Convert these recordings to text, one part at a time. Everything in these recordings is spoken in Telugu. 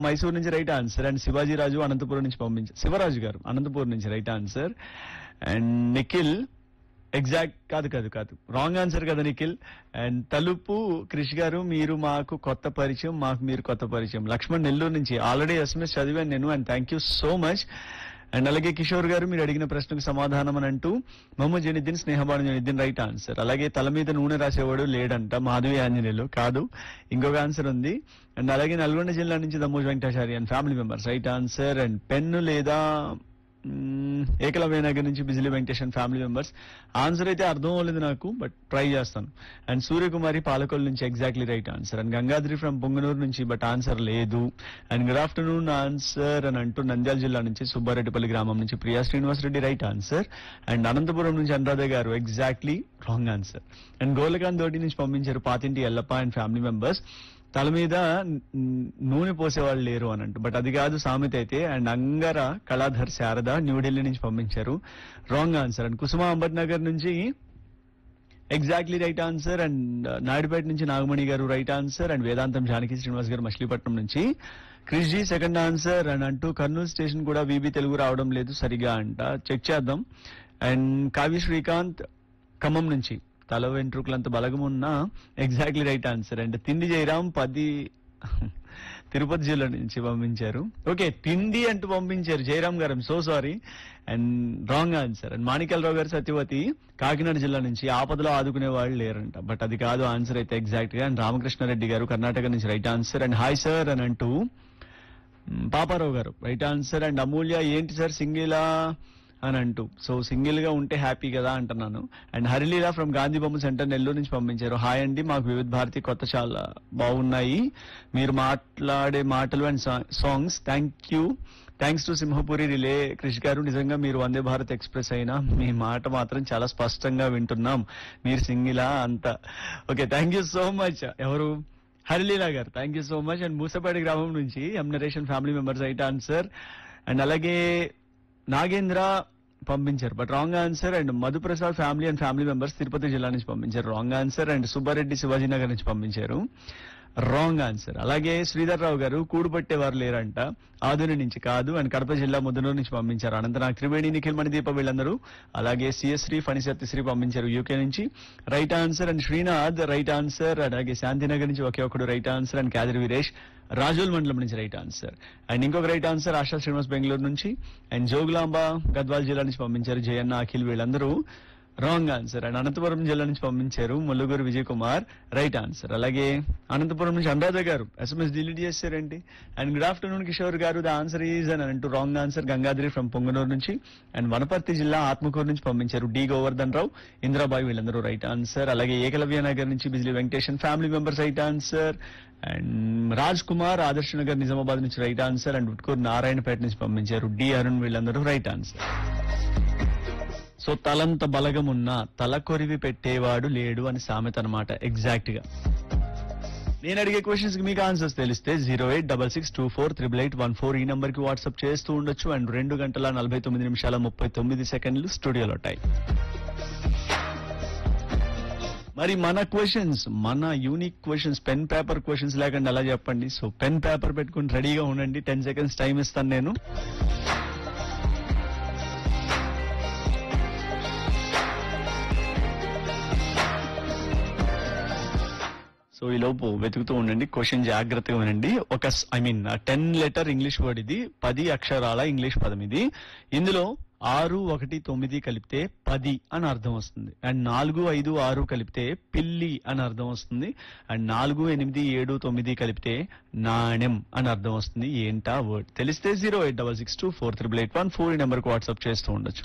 మైసూర్ నుంచి right answer and Shivaji Raju Anantapuram నుంచి పంపించారు శివరాజు గారు అనంతపురం నుంచి right answer and Nikhil exact కాదు కాదు కాదు రాంగ్ ఆన్సర్ కదా నిఖిల్ అండ్ తలుపు క్రిష్ గారు మీరు మాకు కొత్త పరిచయం మాకు మీరు కొత్త పరిచయం లక్ష్మణ్ నెల్లూరు నుంచి ఆల్రెడీ ఎస్ఎంఎస్ చదివాను నేను and thank you so much and అలాగే కిషోర్ గారు మీరు అడిగిన ప్రశ్నకు సమాధానం అని అంటూ మొహమ్మద్ జనిద్దీన్ స్నేహబాను జనిద్దీన్ రైట్ ఆన్సర్ అలాగే తల మీద నూనె రాసేవాడు లేడంట మాధవి ఆంజనేయులు కాదు ఇంకొక ఆన్సర్ ఉంది అండ్ అలాగే నల్గొండ జిల్లా నుంచి Dammoj Venkatachari and family members right answer and pen లేదా మ్మ్, ఏకలవ్య నగర్ నుంచి Bijili Venkateshan family members answer అయితే అర్థం అవ్వలేదు నాకు బట్ ట్రై చేస్తాను అండ్ సూర్యకుమారి పాలకొల్ నుంచి exactly right answer and Gangadri from Ponganuru నుంచి బట్ ఆన్సర్ లేదు అండ్ గుడ్ ఆఫ్టర్నూన్ ఆన్సర్ అని అంటూ నంద్యాల జిల్లా నుంచి సుబ్బారెడ్డిపల్లి గ్రామం నుంచి Priya Srinivas Reddy right answer and Anantapuram నుంచి అనురాధ గారు exactly wrong answer and Golakanth తోటి నుంచి పంపించారు Pathinti Yellappa and family members తల మీద న్- నూనె పోసేవాళ్ళు లేరు అని అంటూ బట్ అది కాదు సామెత అయితే అండ్ అంగర కళాధర్ శారద న్యూఢిల్లీ నుంచి పంపించారు wrong answer and Kusuma Ambat Nagar నుంచి exactly right answer and Naidupeta నుంచి నాగమణి గారు రైట్ ఆన్సర్ అండ్ వేదాంతం జానకి శ్రీనివాస్ గారు మచిలీపట్నం నుంచి Krish ji second answer and అంటూ కర్నూలు స్టేషన్ కూడా వీబీ తెలుగు రావడం లేదు సరిగా అంట చెక్ చేద్దాం అండ్ కావ్య శ్రీకాంత్ ఖమ్మం నుంచి తల వెంట్రుకలంత బలగం ఉన్నా ఎగ్జాక్ట్లీ రైట్ ఆన్సర్ అండ్ తిండి జయరాం పది తిరుపతి జిల్లా నుంచి పంపించారు ఓకే తిండి అంటూ పంపించారు జయరామ్ గారు so sorry and wrong answer and Manikalarao గారు సత్యవతి కాకినాడ జిల్లా నుంచి ఆపదలో ఆదుకునే వాళ్ళు లేరంట బట్ అది కాదు ఆన్సర్ అయితే ఎగ్జాక్ట్ గా అండ్ రామకృష్ణారెడ్డి గారు కర్ణాటక నుంచి right answer and hi sir అని అంటూ మ్, పాపారావు గారు రైట్ ఆన్సర్ అండ్ అమూల్య ఏంటి సార్ సింగిలా అని అంటూ సో సింగిల్ గా ఉంటే హ్యాపీ కదా అంటున్నాను అండ్ హరిలీలా ఫ్రమ్ గాంధీ బొమ్మ సెంటర్ నెల్లూరు నుంచి పంపించారు హాయ్ అండి మాకు వివిధ భారతి కొత్త చాలా బాగున్నాయి మీరు మాట్లాడే మాటలు and songs thank you thanks to Simhapuri రిలే క్రిష్ గారు నిజంగా మీరు వందే భారత్ ఎక్స్ప్రెస్ అయినా మీ మాట మాత్రం చాలా స్పష్టంగా వింటున్నాం మీరు సింగిలా అంత okay thank you so much ఎవరు హరిలీలా గారు thank you so much and Musapadi గ్రామం నుంచి M Nareshan family members right answer and అలాగే నాగేంద్ర పంపించారు but wrong answer and Madhuprasad family and family members Tirupati జిల్లా నుంచి పంపించారు wrong answer and Subbareddy Shivaji Nagar నుంచి పంపించారు రాంగ్ ఆన్సర్ అలాగే శ్రీధర్ రావు గారు కూడు పట్టేవారు లేరంట ఆదుని నుంచి కాదు అండ్ కడప జిల్లా ముద్దనూరు నుంచి పంపించారు అనంతరం త్రివేణి నిఖిల్ మణిదీప వీళ్ళందరూ అలాగే సిఎస్శ్రీ ఫణిసత్యశ్రీ పంపించారు యూకే నుంచి right answer and Srinath right answer అలాగే శాంతినగర్ నుంచి ఒకే ఒకడు right answer and Kadiri Veeresh Razole మండలం నుంచి రైట్ ఆన్సర్ అండ్ ఇంకొక రైట్ ఆన్సర్ ఆశా శ్రీనివాస్ బెంగళూరు నుంచి అండ్ జోగులాంబ గద్వాల్ జిల్లా నుంచి పంపించారు జయన్న అఖిల్ వీళ్ళందరూ రాంగ్ ఆన్సర్ అండ్ అనంతపురం జిల్లా నుంచి పంపించారు ముల్లుగూరు విజయ్ కుమార్ రైట్ ఆన్సర్ అలాగే అనంతపురం నుంచి అనురాధ గారు ఎస్ఎంఎస్ డిలీట్ చేశారండి అండ్ గుడ్ ఆఫ్టర్నూన్ కిషోర్ గారు ద ఆన్సర్ ఈజ్ అని అంటూ wrong answer Gangadri from Ponganuru నుంచి అండ్ వనపర్తి జిల్లా ఆత్మకూరు నుంచి పంపించారు డి గోవర్ధన్ రావు ఇంద్రాబాయి వీళ్ళందరూ రైట్ ఆన్సర్ అలాగే ఏకలవ్య నగర్ నుంచి Bijili Venkateshan family members right answer and Raj Kumar Adarsh Nagar Nizamabad నుంచి right answer and Utkur Narayanpet నుంచి పంపించారు డి అరుణ్ వీళ్ళందరూ రైట్ ఆన్సర్ సో తలంత బలగం ఉన్నా తల కొరివి పెట్టేవాడు లేడు అని సామెత అనమాట ఎగ్జాక్ట్ గా నేను అడిగే క్వశ్చన్స్ కి మీకు ఆన్సర్స్ తెలిస్తే zero eight double six two four triple eight one four ఈ నంబర్ కి వాట్సాప్ చేస్తూ ఉండొచ్చు అండ్ రెండు గంటల నలభై తొమ్మిది నిమిషాల ముప్పై తొమ్మిది సెకండ్లు స్టూడియోలో టైం మరి మన క్వశ్చన్స్ మన unique questions pen paper questions లేకుండా అలా చెప్పండి సో పెన్ పేపర్ పెట్టుకుని రెడీగా ఉండండి టెన్ సెకండ్స్ టైం ఇస్తాను నేను సో ఈ లోపు వెతుకుతూ ఉండండి క్వశ్చన్ జాగ్రత్తగా వినండి ఒక I mean ten letter English word ఇది పది అక్షరాల ఇంగ్లీష్ పదం ఇది ఇందులో ఆరు ఒకటి తొమ్మిది కలిపితే పది అని అర్థం వస్తుంది అండ్ నాలుగు ఐదు ఆరు కలిపితే పిల్లి అని అర్థం వస్తుంది అండ్ నాలుగు ఎనిమిది ఏడు తొమ్మిది కలిపితే నాణెం అని అర్థం వస్తుంది ఏంటా వర్డ్ తెలిస్తే zero eight double six two four triple eight one four ఈ నెంబర్కి వాట్సాప్ చేస్తూ ఉండొచ్చు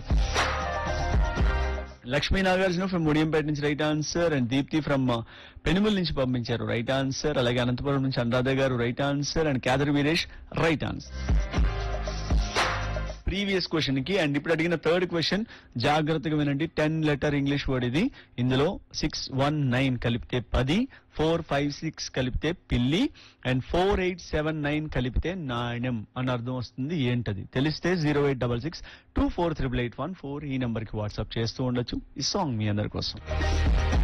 లక్ష్మీ నాగార్జున ఫ్రమ్ ముడియంపేట నుంచి right answer and Deepti from Penumal నుంచి పంపించారు రైట్ ఆన్సర్ అలాగే అనంతపురం నుంచి Anuradha garu right answer and Kedar Veeresh right answer previous question కి అండ్ ఇప్పుడు అడిగిన థర్డ్ క్వశ్చన్ జాగ్రత్తగా వినండి టెన్ లెటర్ ఇంగ్లీష్ వర్డ్ ఇది ఇందులో సిక్స్ వన్ నైన్ కలిపితే పది ఫోర్ ఫైవ్ సిక్స్ కలిపితే పిల్లి and four eight seven nine కలిపితే నాణ్యం అని అర్థం వస్తుంది ఏంటది తెలిస్తే zero eight double six two four triple eight one four ఈ నెంబర్ కి వాట్సాప్ చేస్తూ ఉండొచ్చు ఈ సాంగ్ మీ అందరి కోసం